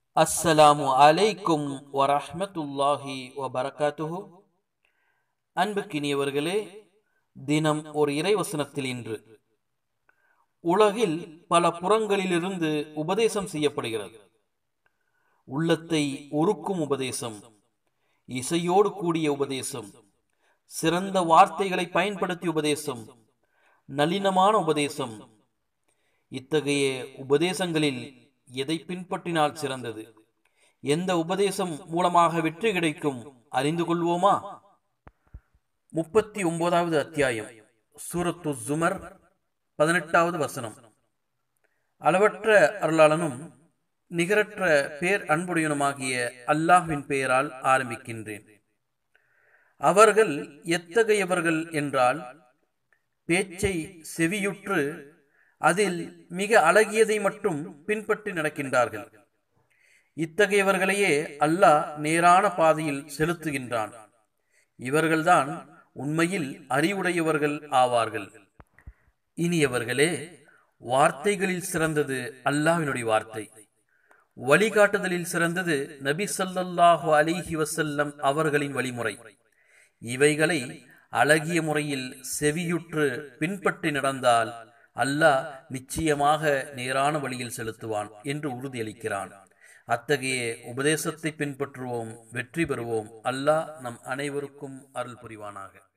அஸ்ஸலாமு அலைக்கும் வரஹ்மத்துல்லாஹி வபரகாத்துஹு அன்புக்கினியவர்களே தினம் ஒரு இறைவசனத்தில் இன்று உலகில் பல புறங்களிலிருந்து உபதேசம் செய்யப்படுகிறது உள்ளத்தை ஒருக்கும் உபதேசம் இசையோடு கூடிய உபதேசம் சிறந்த வார்த்தைகளை பயன்படுத்தி உபதேசம் நளினமான உபதேசம் இத்தகைய உபதேசங்களில் எதை பின்பற்றினால் சிறந்தது எந்த உபதேசம் மூலமாக வெற்றி கிடைக்கும் அறிந்து கொள்வோமா முப்பத்தி ஒன்பதாவது அத்தியாயம் சூரத்து ஜுமர் பதினெட்டாவது வசனம் அளவற்ற அருளாளனும் நிகரற்ற பேர் அன்புடையனுமாகிய அல்லாஹ்வின் பெயரால் ஆரம்பிக்கின்றேன் அவர்கள் எத்தகையவர்கள் என்றால் பேச்சை செவியுற்று அதில் மிக அழகியதை மட்டும் பின்பற்றி நடக்கின்றார்கள் இத்தகையவர்களையே அல்லாஹ் நேரான பாதையில் செலுத்துகின்றான் இவர்கள்தான் உண்மையில் அறிவுடையவர்கள் ஆவார்கள் இனியவர்களே வார்த்தைகளில் சிறந்தது அல்லாஹ்வினுடைய வார்த்தை வழிகாட்டுதலில் சிறந்தது நபி ஸல்லல்லாஹு அலைஹி வஸல்லம் அவர்களின் வழிமுறை இவைகளை அழகிய முறையில் செவியுற்று பின்பற்றி நடந்தால் அல்லாஹ் நிச்சயமாக நேரான வழியில் செலுத்துவான் என்று உறுதியளிக்கிறான் அத்தகைய உபதேசத்தை பின்பற்றுவோம் வெற்றி பெறுவோம் அல்லாஹ் நம் அனைவருக்கும் அருள் புரிவானாக